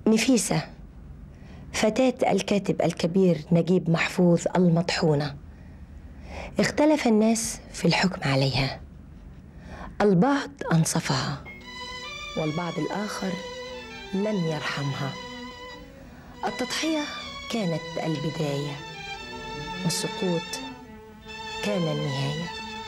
نفيسة فتاة الكاتب الكبير نجيب محفوظ المطحونة اختلف الناس في الحكم عليها البعض أنصفها والبعض الآخر لم يرحمها التضحية كانت البداية والسقوط كان النهايه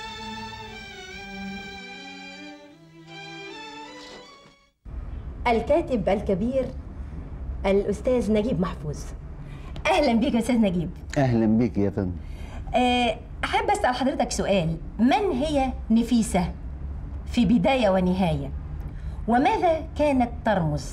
الكاتب الكبير الأستاذ نجيب محفوظ أهلا بك يا أستاذ نجيب اهلا بك يا فندم أه، أحب أسأل حضرتك سؤال من هي نفيسة في بداية ونهاية وماذا كانت ترمز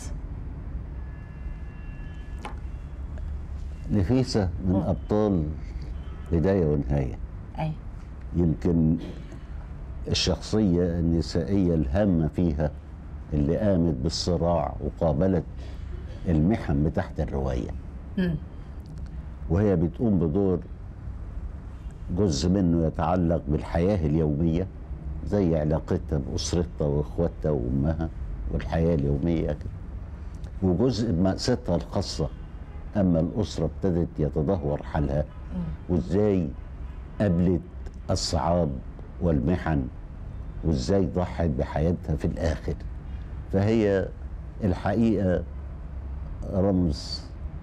نفيسه من ابطال بدايه ونهايه أي يمكن الشخصيه النسائيه الهامه فيها اللي قامت بالصراع وقابلت المحن بتاعت الروايه مم. وهي بتقوم بدور جزء منه يتعلق بالحياه اليوميه زي علاقتها باسرتها واخواتها وامها والحياه اليوميه كده وجزء بمأساتها الخاصه اما الاسره ابتدت يتدهور حالها وازاي قابلت الصعاب والمحن وازاي ضحت بحياتها في الاخر فهي الحقيقه رمز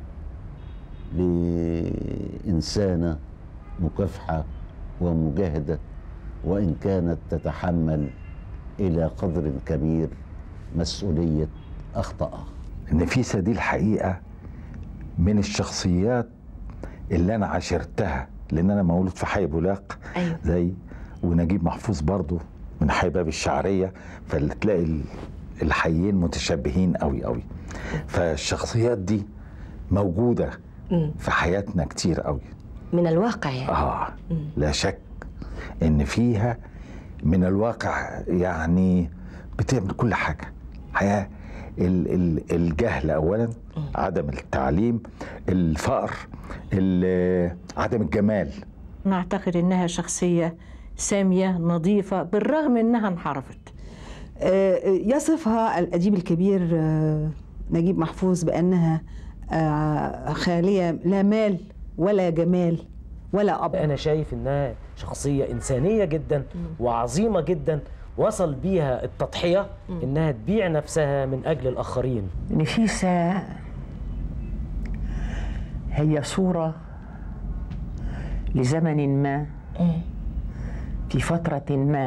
لإنسانة مكافحة ومجاهدة وإن كانت تتحمل إلى قدر كبير مسؤولية أخطأها نفيسة دي الحقيقة من الشخصيات اللي أنا عاشرتها لأن أنا مولود في حي بولاق أيوة. زي ونجيب محفوظ برضو من حي باب الشعرية فتلاقي ال- الحيين متشابهين قوي قوي فالشخصيات دي موجودة مم. في حياتنا كتير قوي من الواقع يعني آه لا شك إن فيها من الواقع يعني بتعمل كل حاجة حياة ال- ال- الجهل أولا عدم التعليم الفقر ال- عدم الجمال نعتقد انها شخصيه ساميه نظيفه بالرغم انها انحرفت آه، يصفها الأديب الكبير آه، نجيب محفوظ بأنها آه، خالية لا مال ولا جمال ولا أب انا شايف انها شخصيه انسانيه جدا وعظيمه جدا وصل بيها التضحيه انها تبيع نفسها من اجل الاخرين نفيسة هي صورة لزمن ما في فترة ما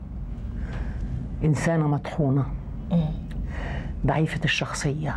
إنسانة مطحونة ضعيفة الشخصية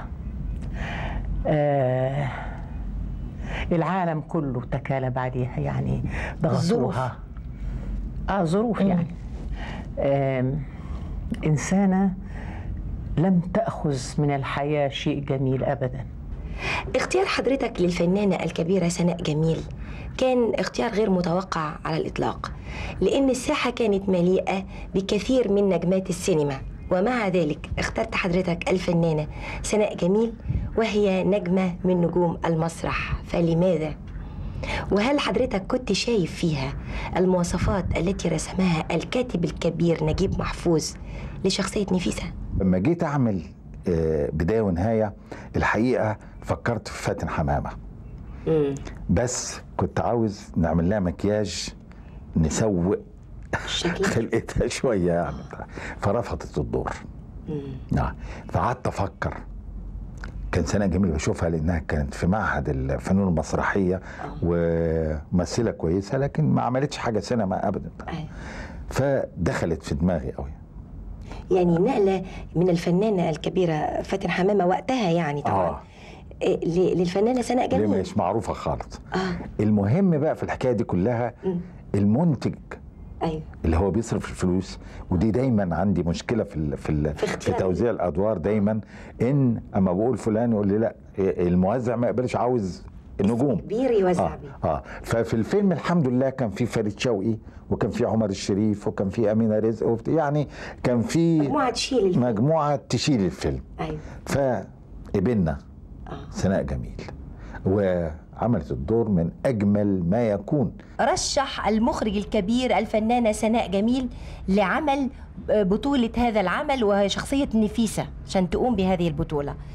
آه العالم كله تكالب عليها يعني ضغطوها اه ظروف يعني آم، إنسانة لم تأخذ من الحياة شيء جميل أبدا اختيار حضرتك للفنانة الكبيرة سناء جميل كان اختيار غير متوقع على الإطلاق لأن الساحة كانت مليئة بكثير من نجمات السينما ومع ذلك اخترت حضرتك الفنانة سناء جميل وهي نجمة من نجوم المسرح فلماذا؟ وهل حضرتك كنت شايف فيها المواصفات التي رسمها الكاتب الكبير نجيب محفوظ لشخصية نفيسة؟ لما جيت أعمل آه، بداية ونهاية الحقيقة فكرت في فاتن حمامة مم. بس كنت عاوز نعمل لها مكياج نسوق شكلها خلقتها شويه يعني فرفضت الدور نعم فقعدت افكر كان سنة جميل بشوفها لانها كانت في معهد الفنون المسرحيه وممثله كويسه لكن ما عملتش حاجه سينما ابدا أيوة. فدخلت في دماغي قوي يعني نقلة من الفنانة الكبيرة فاتن حمامة وقتها يعني طبعا اه إيه، ل- للفنانة سناء اللي جميل مش معروفه خالص اه المهم بقى في الحكايه دي كلها مم. المنتج ايوه اللي هو بيصرف الفلوس ودي دايما عندي مشكله في ال في ال في في, اختيار توزيع الادوار دايما ان اما بقول فلان يقول لي لا الموزع ما يقبلش عاوز النجوم كبير يوزع اه بيه اه ففي الفيلم الحمد لله كان في فريد شوقي وكان في عمر الشريف وكان في امينه رزق وبت- يعني كان في مجموعة تشيل الفيلم. مجموعه تشيل الفيلم ايوه فقبلنا اه سناء جميل وعملت الدور من اجمل ما يكون رشح المخرج الكبير الفنانة سناء جميل لعمل بطولة هذا العمل وهي شخصية نفيسة عشان تقوم بهذه البطولة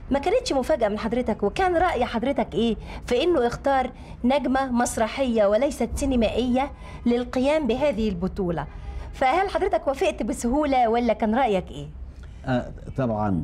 ما كانتش مفاجأة من حضرتك وكان رأي حضرتك إيه في إنه اختار نجمة مسرحية وليست سينمائية للقيام بهذه البطولة فهل حضرتك وافقت بسهولة ولا كان رأيك إيه؟ آه طبعا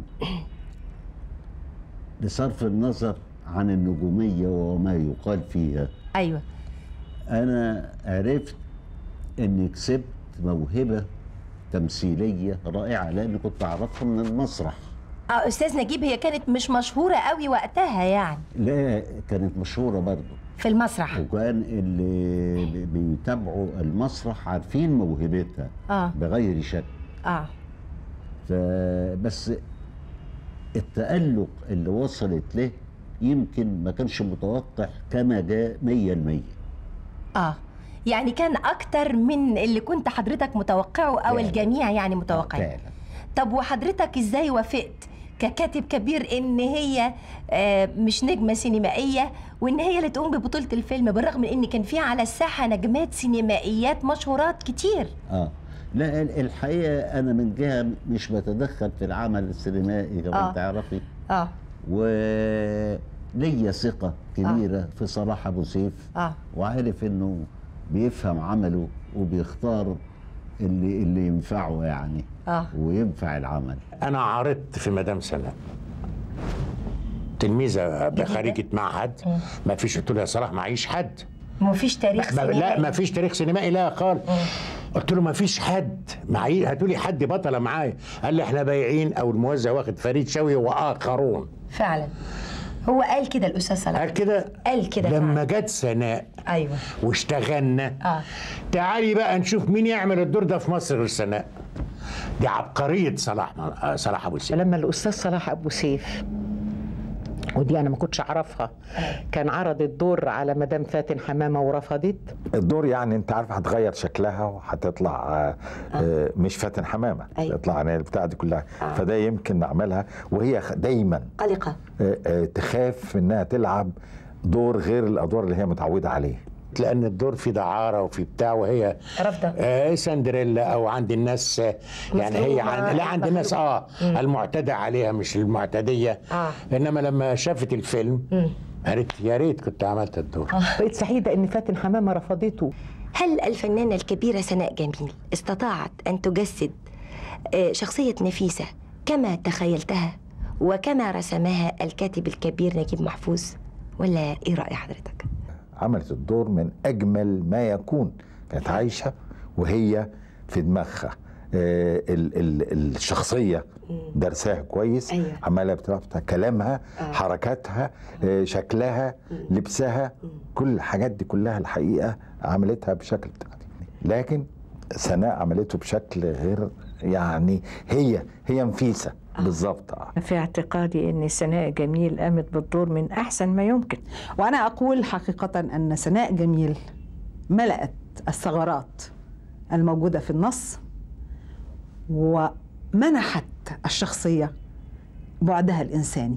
بصرف النظر عن النجومية وما يقال فيها أيوة أنا عرفت إني كسبت موهبة تمثيلية رائعة لأني كنت أعرفها من المسرح آه أستاذ نجيب هي كانت مش مشهورة قوي وقتها يعني لا كانت مشهورة برضه في المسرح وكان اللي بي- بيتابعوا المسرح عارفين موهبتها آه. بغير شك آه فبس التألق اللي وصلت له يمكن ما كانش متوقع كما جاء مية المية آه يعني كان أكتر من اللي كنت حضرتك متوقعه أو فعلا. الجميع يعني متوقعين فعلا طب وحضرتك ازاي وافقت ككاتب كبير ان هي آه، مش نجمه سينمائيه وان هي اللي تقوم ببطوله الفيلم بالرغم من ان كان في على الساحه نجمات سينمائيات مشهورات كتير اه لا ال- الحقيقة أنا من جهة مش بتدخل في العمل السينمائي كما آه. آه. تعرفي اه وليا ثقة كبيرة آه. في صلاح أبو سيف اه وعارف إنه بيفهم عمله وبيختار اللي اللي ينفعه يعني اه وينفع العمل انا عرضت في مدام سلام تلميذه خريجه معهد ما فيش قلت له يا صلاح معيش حد مفيش تاريخ ما لا سينمائي ما فيش تاريخ سينمائي لا خالص قلت له ما فيش حد معي هاتوا لي حد بطله معايا قال لي احنا بايعين او الموزع واخد فريد شوقي واخرون فعلا هو قال كده الاستاذ صلاح قال كده قال كده لما جت سناء ايوه واشتغلنا اه تعالي بقى نشوف مين يعمل الدور ده في مصر غير سناء دي عبقريه صلاح آه، صلاح ابو سيف لما الاستاذ صلاح ابو سيف ودي انا ما كنتش اعرفها كان عرض الدور على مدام فاتن حمامه ورفضت الدور يعني انت عارف هتغير شكلها وهتطلع آه. آه مش فاتن حمامه أيوة. تطلع يعني البتاع دي كلها آه. فده يمكن نعملها وهي خ- دايما قلقه آه آه تخاف انها تلعب دور غير الادوار اللي هي متعوده عليه لان الدور فيه دعاره وفي بتاع وهي رافضة. آه سندريلا او عند الناس آه، يعني هي مظلومة، عن لا عند الناس اه مم. المعتدى عليها مش المعتديه آه. انما لما شافت الفيلم قالت يا ريت كنت عملت الدور بقيت سعيده ان فاتن حمامه رفضته هل الفنانة الكبيرة سناء جميل استطاعت أن تجسد آه، شخصية نفيسة كما تخيلتها وكما رسمها الكاتب الكبير نجيب محفوظ ولا إيه رأي حضرتك؟ عملت الدور من اجمل ما يكون كانت عايشه وهي في دماغها آه، ال ال الشخصيه درسها كويس أيوة. عماله بتاعتها كلامها حركاتها آه، شكلها لبسها كل الحاجات دي كلها الحقيقه عملتها بشكل بتاعتي لكن سناء عملته بشكل غير يعني هي هي نفيسه بالظبط آه. في اعتقادي ان سناء جميل قامت بالدور من احسن ما يمكن وأنا أقول حقيقة أن سناء جميل ملأت الثغرات الموجودة في النص ومنحت الشخصية بعدها الإنساني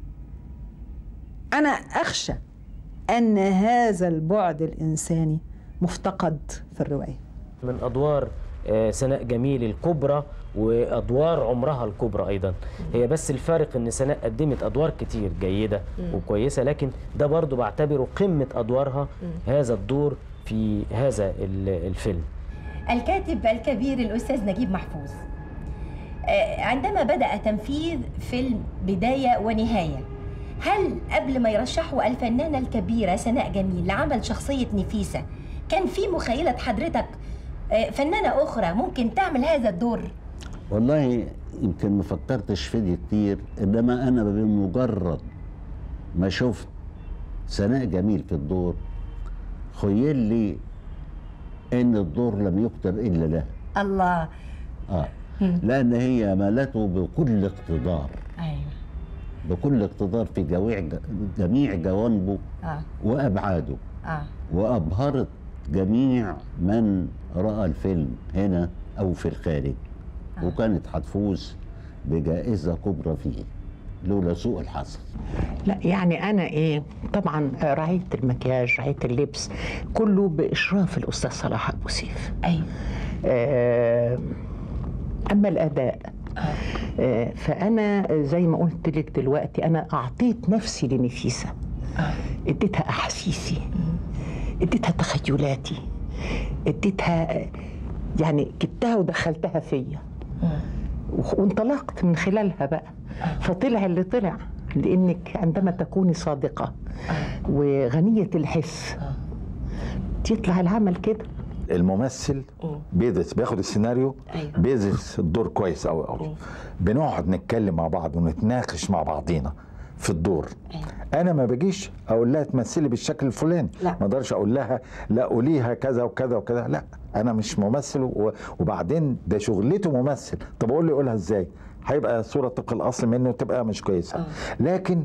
أنا أخشى أن هذا البعد الإنساني مفتقد في الرواية من ادوار آه، سناء جميل الكبرى وادوار عمرها الكبرى ايضا هي بس الفارق ان سناء قدمت ادوار كتير جيده وكويسه لكن ده برضو بعتبره قمه ادوارها هذا الدور في هذا ال- الفيلم الكاتب الكبير الأستاذ نجيب محفوظ آه، عندما بدأ تنفيذ فيلم بداية ونهاية هل قبل ما يرشحوا الفنانة الكبيرة سناء جميل لعمل شخصية نفيسة كان في مخيلة حضرتك آه، فنانة أخرى ممكن تعمل هذا الدور والله يمكن ما فكرتش في دي كتير انما انا بمجرد ما شفت سناء جميل في الدور خيل لي ان الدور لم يكتب الا له الله اه لان هي مالته بكل اقتدار أيوة بكل اقتدار في جميع جميع جوانبه آه وابعاده آه وابهرت جميع من راى الفيلم هنا او في الخارج وكانت هتفوز بجائزه كبرى فيه لولا سوء الحظ لا يعني انا ايه طبعا رعيت المكياج رعيت اللبس كله باشراف الاستاذ صلاح ابو سيف أيوة آه، اما الاداء آه، فانا زي ما قلت لك دلوقتي انا اعطيت نفسي لنفيسه اديتها احاسيسي اديتها تخيلاتي اديتها آه، يعني جبتها ودخلتها فيا وانطلقت من خلالها بقى فطلع اللي طلع لانك عندما تكوني صادقه وغنيه الحس يطلع العمل كده الممثل بيدرس بياخد السيناريو أيوة. بيدرس الدور كويس قوي قوي بنقعد نتكلم مع بعض ونتناقش مع بعضينا في الدور انا ما بجيش اقول لها تمثلي بالشكل الفلاني لا. ما اقدرش اقول لها لا قوليها كذا وكذا وكذا لا انا مش ممثل و- وبعدين ده شغلته ممثل طب اقول له يقولها ازاي هيبقى صوره طبق الاصل منه تبقى مش كويسه لكن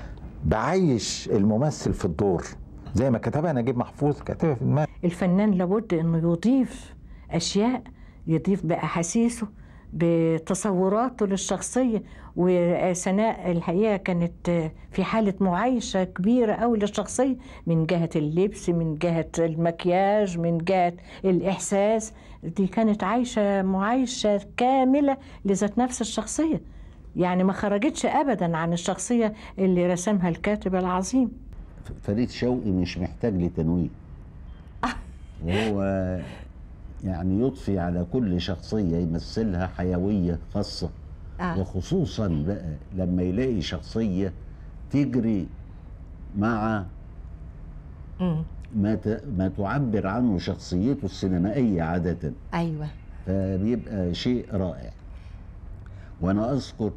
بعيش الممثل في الدور زي ما كتبها نجيب محفوظ كاتبها في دماغي الفنان لابد انه يضيف اشياء يضيف باحاسيسه بتصوراته للشخصيه وسناء الحقيقه كانت في حاله معايشه كبيره قوي للشخصيه من جهه اللبس من جهه المكياج من جهه الاحساس دي كانت عايشه معايشه كامله لذات نفس الشخصيه يعني ما خرجتش ابدا عن الشخصيه اللي رسمها الكاتب العظيم فريد شوقي مش محتاج لتنويه وهو يعني يضفي على كل شخصية يمثلها حيوية خاصة آه. وخصوصا بقى لما يلاقي شخصية تجري مع مم. ما ت- ما تعبر عنه شخصيته السينمائية عادة ايوه فبيبقى شيء رائع وانا اذكر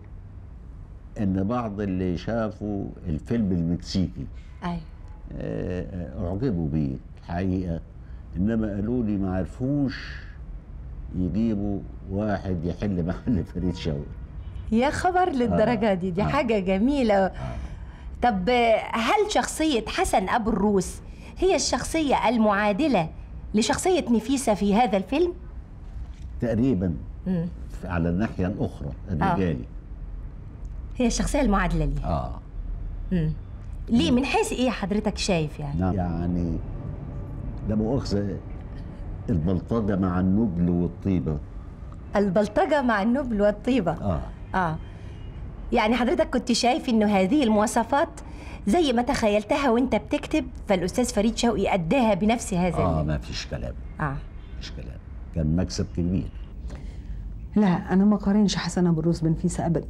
ان بعض اللي شافوا الفيلم المكسيكي ايوه آه، آه، اعجبوا بيه الحقيقه انما قالوا لي ما عرفوش يجيبوا واحد يحل محل فريد شوقي يا خبر للدرجة دي دي آه. حاجة جميلة طب هل شخصية حسن أبو الروس هي الشخصية المعادلة لشخصية نفيسة في هذا الفيلم؟ تقريبا مم. في- على الناحيه الاخرى الرجالي هي الشخصية المعادلة ليها اه, مم. ليه من حيث إيه حضرتك شايف يعني؟ نعم يعني لا مؤاخذه البلطجه مع النبل والطيبه البلطجة مع النبل والطيبة اه آه يعني حضرتك كنت شايف إنه هذه المواصفات زي ما تخيلتها وانت بتكتب فالأستاذ فريد شوقي أداها بنفس هذا اه ال- ما فيش كلام آه. مفيش كلام كان مكسب كبير لا انا ما قارنش حسن ابو الروس بنفيسه ابدا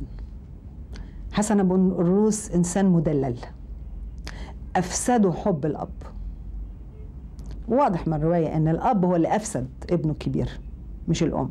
حسن ابو الروس انسان مدلل افسده حب الاب واضح من الروايه ان الاب هو اللي افسد ابنه الكبير مش الام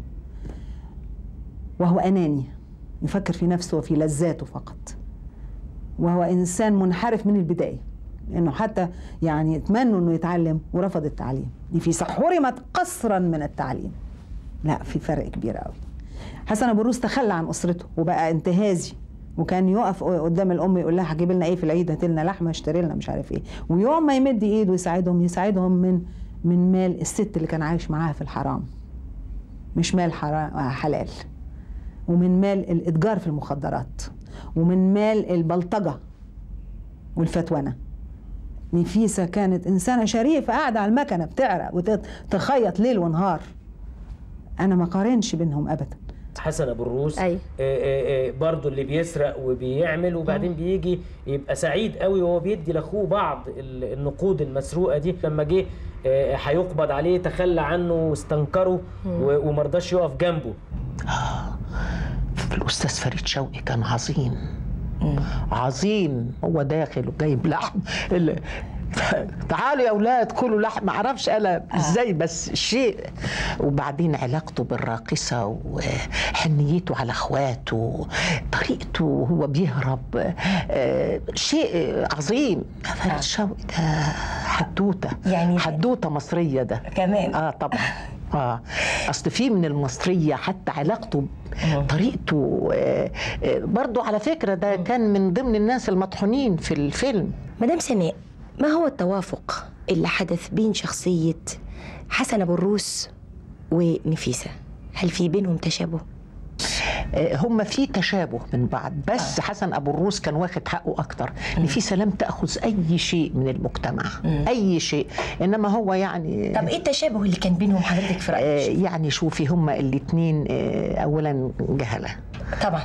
وهو اناني يفكر في نفسه وفي لذاته فقط وهو انسان منحرف من البدايه لانه حتى يعني اتمنوا انه يتعلم ورفض التعليم نفيسه حرمت قصرا من التعليم لا في فرق كبير قوي حسن ابو الروس تخلى عن اسرته وبقى انتهازي وكان يقف قدام الام يقول لها هجيب لنا ايه في العيد هات لنا لحمه اشتري لنا مش عارف ايه ويوم ما يمد ايده يساعدهم يساعدهم من من مال الست اللي كان عايش معاها في الحرام مش مال حرام حلال ومن مال الاتجار في المخدرات ومن مال البلطجه والفتونه نفيسه كانت انسانه شريفه قاعده على المكنه بتعرق وتخيط ليل ونهار انا ما قارنش بينهم ابدا حسن ابو الروس أيوة. آه، آه، آه، برضه اللي بيسرق وبيعمل وبعدين بيجي يبقى سعيد قوي وهو بيدي لاخوه بعض ال- النقود المسروقه دي لما جه آه، هيقبض عليه تخلى عنه واستنكره و- ومرضاش يقف جنبه الأستاذ فريد شوقي كان عظيم عظيم هو داخل وجايب لحم ال- تعالوا يا اولاد كلوا لحم معرفش انا ازاي بس شيء وبعدين علاقته بالراقصه وحنيته على اخواته طريقته وهو بيهرب آه، شيء عظيم فريد شوقي ده حدوته يعني- حدوته مصريه ده كمان. اه طبعا اه اصل في من المصريه حتى علاقته طريقته آه، آه، برضو على فكره ده كان من ضمن الناس المطحونين في الفيلم مدام سناء ما هو التوافق اللي حدث بين شخصية حسن أبو الروس ونفيسة هل في بينهم تشابه؟ آه، هم في تشابه من بعض بس حسن ابو الروس كان واخد حقه اكتر نفيسه لم تاخذ اي شيء من المجتمع اي شيء انما هو يعني طب إيه التشابه اللي كان بينهم حضرتك في آه، رأيك؟ يعني شوفي هما الاثنين اولا جهله طبعا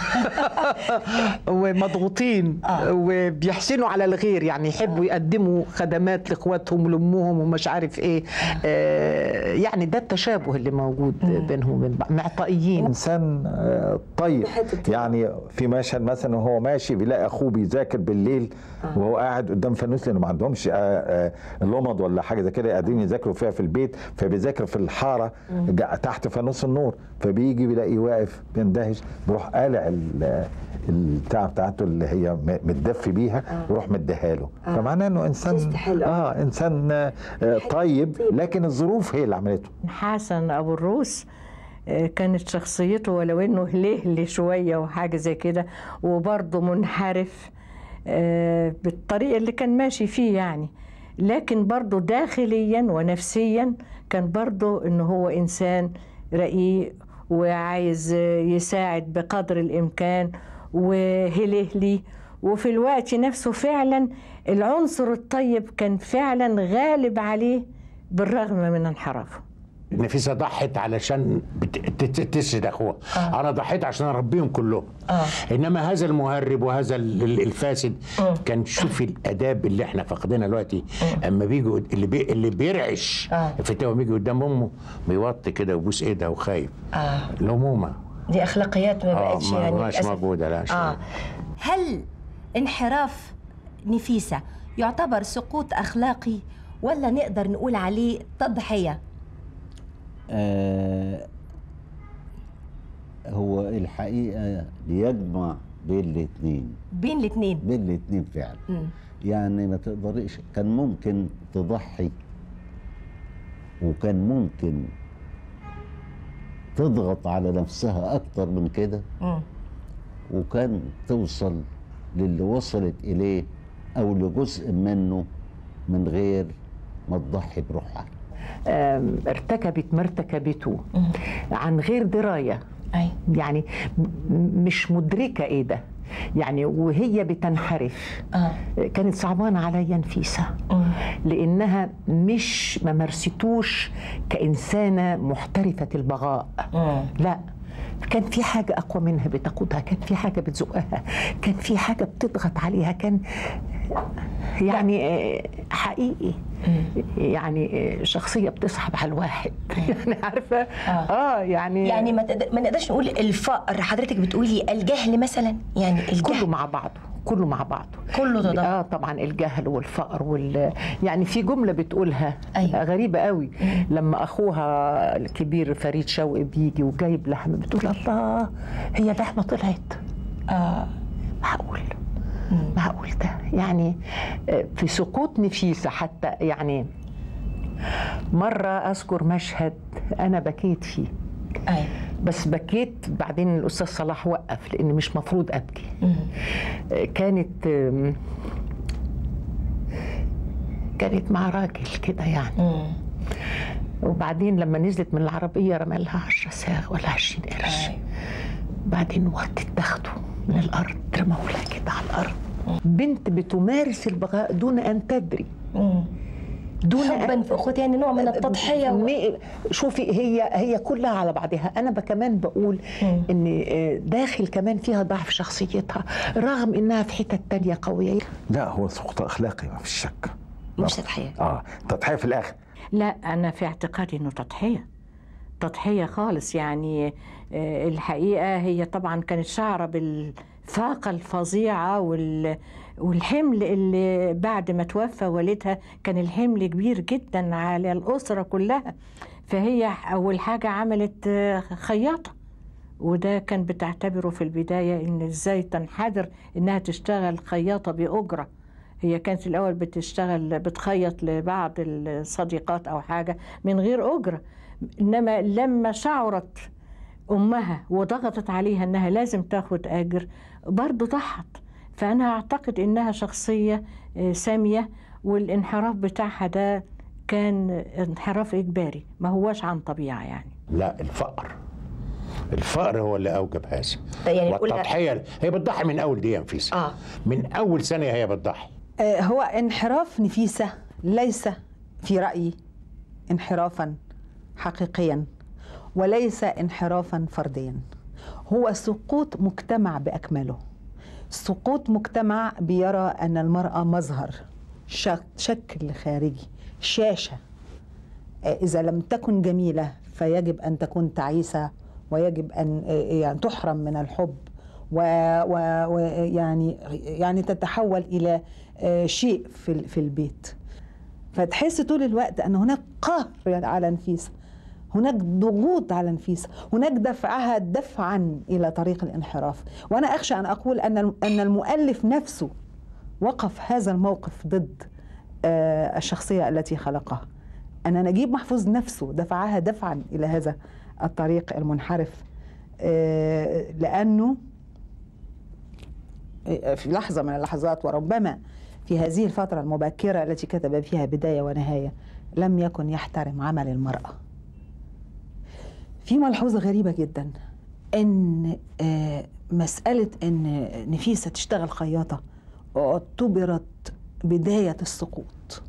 ومضغوطين وبيحسنوا على الغير يعني يحبوا يقدموا خدمات لاخواتهم ولامهم ومش عارف ايه آه، يعني ده التشابه اللي موجود بينهم وبين بعض معطائيين انسان آه، طيب يعني في مشهد مثلا وهو ماشي بيلاقي اخوه بيذاكر بالليل وهو قاعد قدام فانوس لانه ما عندهمش آه، آه، لمض ولا حاجه زي كده قاعدين يذاكروا فيها في البيت فبيذاكر في الحاره جا- تحت فانوس النور فبيجي بيلاقيه واقف بيندهش بيروح قالع ال- البتاع بتاعته اللي هي م- متدفي بيها ويروح مديها له فمعناه انه انسان يستحق. اه انسان آه، آه، طيب لكن الظروف هي اللي عملته حسن ابو الروس آه، كانت شخصيته ولو انه هلهلي شويه وحاجه زي كده وبرضه منحرف آه، بالطريقه اللي كان ماشي فيه يعني لكن برضه داخليا ونفسيا كان برضه انه هو انسان رقيق وعايز آه، يساعد بقدر الامكان وهلهلي وفي الوقت نفسه فعلا العنصر الطيب كان فعلا غالب عليه بالرغم من انحرافه نفيسه ضحت علشان بت- ت- تسعد اخوها آه. انا ضحيت عشان اربيهم كلهم آه. انما هذا المهرب وهذا ال- ال- الفاسد آه. كان شوفي الاداب اللي احنا فاقدينها دلوقتي اما بيجوا اللي بي اللي بيرعش آه. في التوبه بيجي قدام امه بيوطي كده ويبوس ايدها وخايف آه. الامومه دي اخلاقيات ما اه بقتش ما يعني بقاش للأسف. موجوده لا اه شوية. هل انحراف نفيسة يعتبر سقوط أخلاقي ولا نقدر نقول عليه تضحية آه هو الحقيقة بيجمع بين الاتنين بين الاثنين بين الاتنين فعلا يعني ما تقدريش كان ممكن تضحي وكان ممكن تضغط على نفسها أكتر من كده وكان توصل للي وصلت إليه أو لجزء منه من غير ما تضحي بروحها آم، ارتكبت ما ارتكبته عن غير درايه أي. يعني م- مش مدركه ايه ده يعني وهي بتنحرف آه. كانت صعبانه عليا نفيسه لانها مش ما مارستوش كانسانه محترفه البغاء لا كان في حاجة أقوى منها بتقودها كان في حاجة بتزقها كان في حاجة بتضغط عليها كان يعني آه، حقيقي يعني آه، شخصية بتسحب على الواحد يعني عارفة اه يعني يعني ما تقدر- ما نقدرش نقول الفقر حضرتك بتقولي الجهل مثلا يعني كله الجهل مع بعضه كله مع بعضه كله تضاد. اه طبعا الجهل والفقر وال يعني في جمله بتقولها أيوة. غريبه قوي لما اخوها الكبير فريد شوقي بيجي وجايب لحمه بتقول الله هي لحمه طلعت آه. معقول معقول ده يعني آه، في سقوط نفيسه حتى يعني مره اذكر مشهد انا بكيت فيه أي. بس بكيت بعدين الاستاذ صلاح وقف لان مش مفروض ابكي آه، كانت آم، كانت مع راجل كده يعني وبعدين لما نزلت من العربية رمى لها 10 ساغ ولا 20 قرش بعدين وطت تاخده من الأرض رماه لها كده على الأرض بنت بتمارس البغاء دون أن تدري دون حبا في اخوتي يعني نوع من التضحيه و... مي- شوفي هي هي كلها على بعضها انا ب- كمان بقول ان آه، داخل كمان فيها ضعف شخصيتها رغم انها في حتت تانية قويه لا هو سقوط اخلاقي ما فيش شك مش تضحيه اه تضحيه في الاخر لا أنا في اعتقادي إنه تضحية تضحية خالص يعني آه، الحقيقة هي طبعا كانت شعرة بالفاقة الفظيعة وال والحمل اللي بعد ما توفى والدها كان الحمل كبير جدا على الأسرة كلها فهي أول حاجة عملت آه، خياطة وده كان بتعتبره في البداية إن إزاي تنحدر إنها تشتغل خياطة بأجرة هي كانت الأول بتشتغل بتخيط لبعض الصديقات أو حاجة من غير أجرة إنما لما شعرت أمها وضغطت عليها إنها لازم تاخد أجر برضو ضحت فأنا أعتقد إنها شخصية آه، سامية والانحراف بتاعها ده كان انحراف إجباري ما هوش عن طبيعة يعني لا الفقر الفقر هو اللي اوجب هذا يعني نقولها- والتضحيه هي بتضحي من اول دقيقه نفيسه آه. من اول ثانيه هي بتضحي آه، هو انحراف نفيسة ليس في رأيي انحرافا حقيقيا وليس انحرافا فرديا هو سقوط مجتمع باكمله سقوط مجتمع بيرى ان المراه مظهر شك- شكل خارجي شاشه إذا لم تكن جميلة فيجب أن تكون تعيسة ويجب أن يعني تحرم من الحب ويعني يعني تتحول إلى شيء في ال- في البيت فتحس طول الوقت أن هناك قهر على نفيسة هناك ضغوط على نفيسة هناك دفعها دفعا إلى طريق الانحراف وأنا أخشى أن أقول أن أن المؤلف نفسه وقف هذا الموقف ضد آه، الشخصية التي خلقها أن نجيب محفوظ نفسه دفعها دفعا إلى هذا الطريق المنحرف آه، لأنه في لحظة من اللحظات وربما في هذه الفترة المبكرة التي كتب فيها بداية ونهاية لم يكن يحترم عمل المرأة في ملحوظة غريبة جدا ان آه، مسألة ان نفيسة تشتغل خياطة اعتبرت بداية السقوط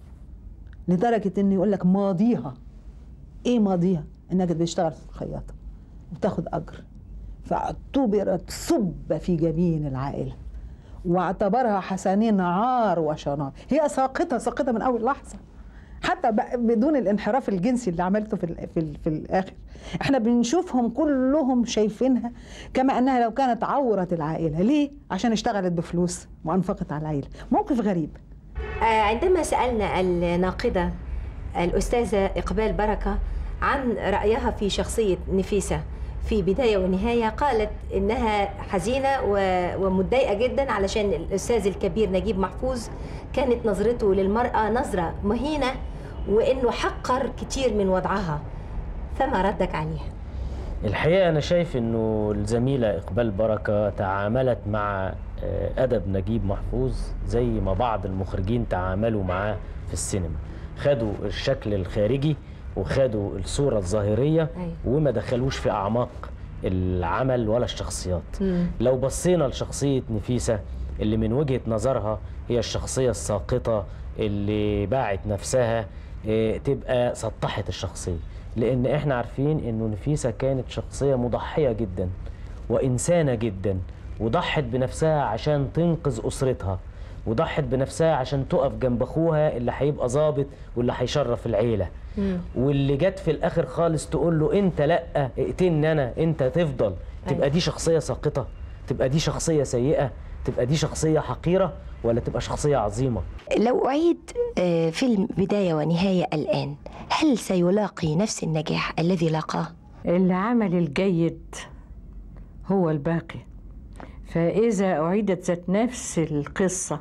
لدرجة ان يقول لك ماضيها ايه ماضيها انها كانت بتشتغل خياطة وبتاخد اجر فاعتبرت سب في جبين العائلة واعتبرها حسنين عار وشنار هي ساقطة ساقطة من اول لحظة حتى بقى بدون الانحراف الجنسي اللي عملته في ال في, ال في الاخر احنا بنشوفهم كلهم شايفينها كما انها لو كانت عوره العائله ليه عشان اشتغلت بفلوس وانفقت على العائله موقف غريب آه، عندما سألنا الناقدة الأستاذة إقبال بركة عن رأيها في شخصية نفيسة في بداية ونهاية قالت إنها حزينة و- ومتضايقة جدا علشان الأستاذ الكبير نجيب محفوظ كانت نظرته للمرأة نظرة مهينة وإنه حقر كتير من وضعها فما ردك عليها الحقيقة أنا شايف إنه الزميلة إقبال بركة تعاملت مع آه، أدب نجيب محفوظ زي ما بعض المخرجين تعاملوا معاه في السينما خدوا الشكل الخارجي وخدوا الصورة الظاهرية أيوة. وما دخلوش في أعماق العمل ولا الشخصيات لو بصينا لشخصية نفيسة اللي من وجهة نظرها هي الشخصية الساقطة اللي باعت نفسها إيه، تبقى سطحت الشخصية لأن احنا عارفين إنه نفيسة كانت شخصية مضحية جدا وإنسانة جدا وضحت بنفسها عشان تنقذ أسرتها وضحت بنفسها عشان تقف جنب أخوها اللي هيبقى ظابط واللي هيشرف العيلة واللي جت في الآخر خالص تقول له أنت لأ اقتلني أنا أنت تفضل تبقى دي شخصية ساقطة تبقى دي شخصية سيئة تبقى دي شخصية حقيرة ولا تبقى شخصية عظيمة لو أعيد آه، فيلم بداية ونهاية الآن هل سيلاقي نفس النجاح الذي لاقاه؟ العمل الجيد هو الباقي فإذا أعيدت ذات نفس القصة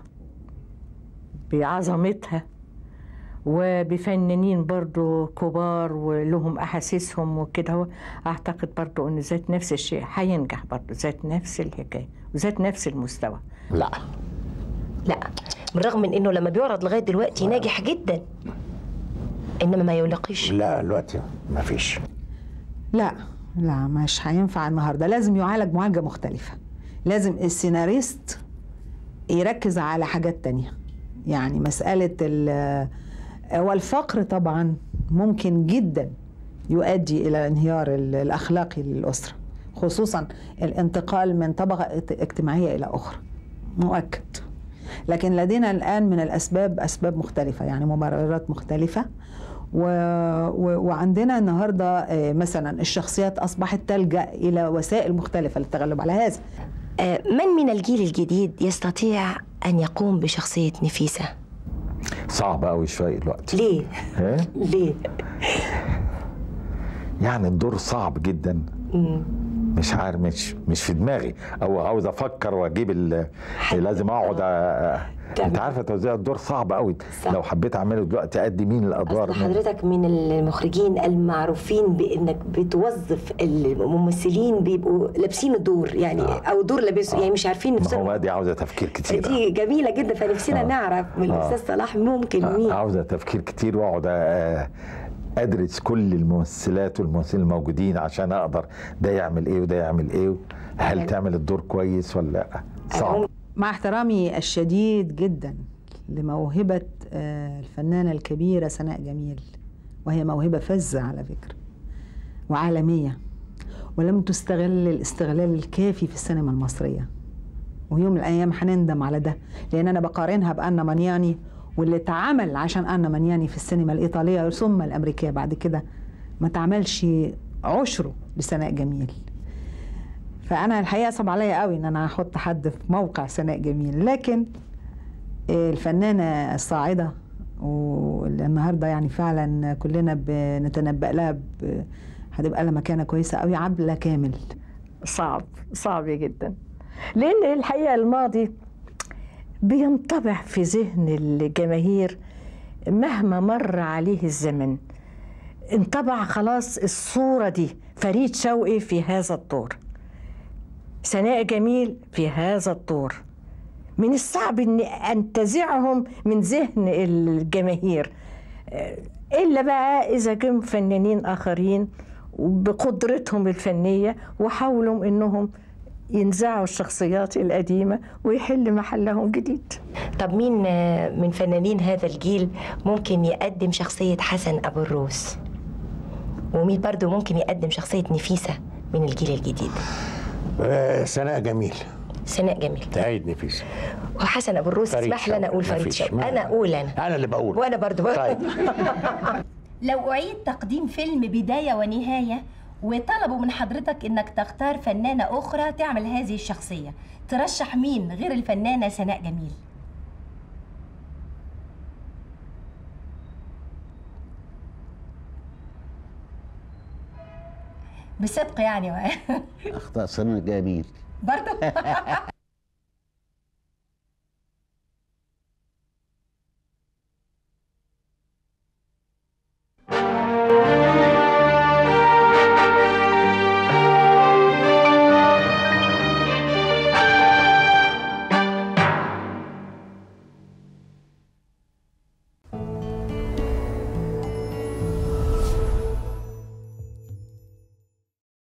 بعظمتها وبفنانين برضو كبار ولهم أحاسيسهم وكده هو أعتقد برضو أن ذات نفس الشيء هينجح برضو ذات نفس الحكاية وذات نفس المستوى لا لا بالرغم من انه لما بيعرض لغايه دلوقتي ناجح جدا انما ما يلاقيش لا دلوقتي ما فيش لا لا مش هينفع النهارده لازم يعالج معالجه مختلفه لازم السيناريست يركز على حاجات تانية يعني مسألة ال- والفقر طبعا ممكن جدا يؤدي إلى انهيار ال- الأخلاقي للأسرة خصوصا الانتقال من طبقة اجت- اجتماعية إلى أخرى مؤكد لكن لدينا الآن من الأسباب أسباب مختلفة يعني مبررات مختلفة و... و... وعندنا النهارده آه، مثلا الشخصيات اصبحت تلجا الى وسائل مختلفه للتغلب على هذا آه، من من الجيل الجديد يستطيع ان يقوم بشخصيه نفيسه؟ صعب قوي شويه دلوقتي ليه؟ إيه؟ ليه؟ يعني الدور صعب جدا مش عارف مش مش في دماغي او عاوز افكر واجيب ال- لازم اقعد أ- انت عارفه توزيع الدور صعب قوي صح. لو حبيت اعمله دلوقتي ادي مين الادوار أصل مين؟ حضرتك من المخرجين المعروفين بانك بتوظف الممثلين بيبقوا لابسين الدور يعني او دور لابسه يعني مش عارفين ما هو نفسهم بقى دي عاوزه تفكير كتير دي جميله جدا فنفسنا آه. نعرف من آه. الاستاذ صلاح ممكن مين عاوزه تفكير كتير واقعد أ- ادرس كل الممثلات والممثلين الموجودين عشان اقدر ده يعمل ايه وده يعمل ايه هل تعمل الدور كويس ولا لا صعب مع احترامي الشديد جدا لموهبه آه، الفنانه الكبيره سناء جميل وهي موهبه فذه على فكره وعالميه ولم تستغل الاستغلال الكافي في السينما المصرية ويوم من الأيام هنندم على ده لأن أنا بقارنها بأنا مانياني واللي اتعمل عشان أنا مانياني في السينما الإيطالية ثم الأمريكية بعد كده ما تعملش عشره لسناء جميل فأنا الحقيقة صعب عليا قوي إن أنا أحط حد في موقع سناء جميل لكن الفنانة الصاعدة واللي النهارده يعني فعلا كلنا بنتنبأ لها ب- هتبقى لها مكانة كويسة قوي عبلة كامل صعب صعب جدا لان الحقيقه الماضي بينطبع في ذهن الجماهير مهما مر عليه الزمن انطبع خلاص الصوره دي فريد شوقي في هذا الدور سناء جميل في هذا الدور من الصعب ان انتزعهم من ذهن الجماهير الا بقى اذا كانوا فنانين اخرين بقدرتهم الفنيه وحاولوا انهم ينزعوا الشخصيات القديمه ويحل محلهم جديد طب مين آه، من فنانين هذا الجيل ممكن يقدم شخصية حسن أبو الروس ومين برضو ممكن يقدم شخصية نفيسة من الجيل الجديد آه، سناء جميل سناء جميل تعيد نفيس وحسن أبو الروس فريد اسمح لي أنا شوقي. أقول فريد مفيش. شوقي ما- أنا أقول أنا انا اللي بقول وأنا برضو طيب لو أعيد تقديم فيلم بداية ونهاية وطلبوا من حضرتك إنك تختار فنانة أخرى تعمل هذه الشخصية ترشح مين غير الفنانة سناء جميل؟ بصدق يعني اخطاء سنة جميل برضه